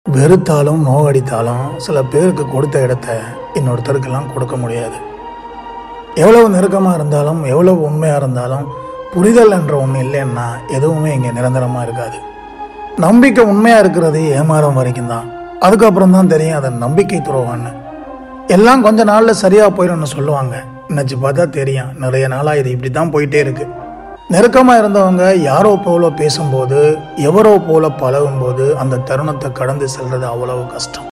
வெறுத்தாலும் நோகடித்தாலும் சில பேருக்கு கொடுத்த இடத்த இன்னொருத்தருக்கெல்லாம் கொடுக்க முடியாது எவ்வளவு நெருக்கமாக இருந்தாலும் எவ்வளவு உண்மையாக இருந்தாலும் புரிதல் என்ற ஒன்று இல்லைன்னா எதுவுமே இங்கே நிரந்தரமாக இருக்காது நம்பிக்கை உண்மையாக இருக்கிறது ஏமாறம் வரைக்கும் தான் அதுக்கப்புறம் தான் தெரியும் அதை நம்பிக்கை துரோகம்னு எல்லாம் கொஞ்ச நாளில் சரியாக போயிடும்னு சொல்லுவாங்க நினச்சி பார்த்தா தெரியும் நிறைய நாளாக இது இப்படி தான் போயிட்டே இருக்கு நெருக்கமாக இருந்தவங்க யாரோ போல பேசும்போது எவரோ போல பழகும்போது அந்த தருணத்தை கடந்து செல்றது அவ்வளவு கஷ்டம்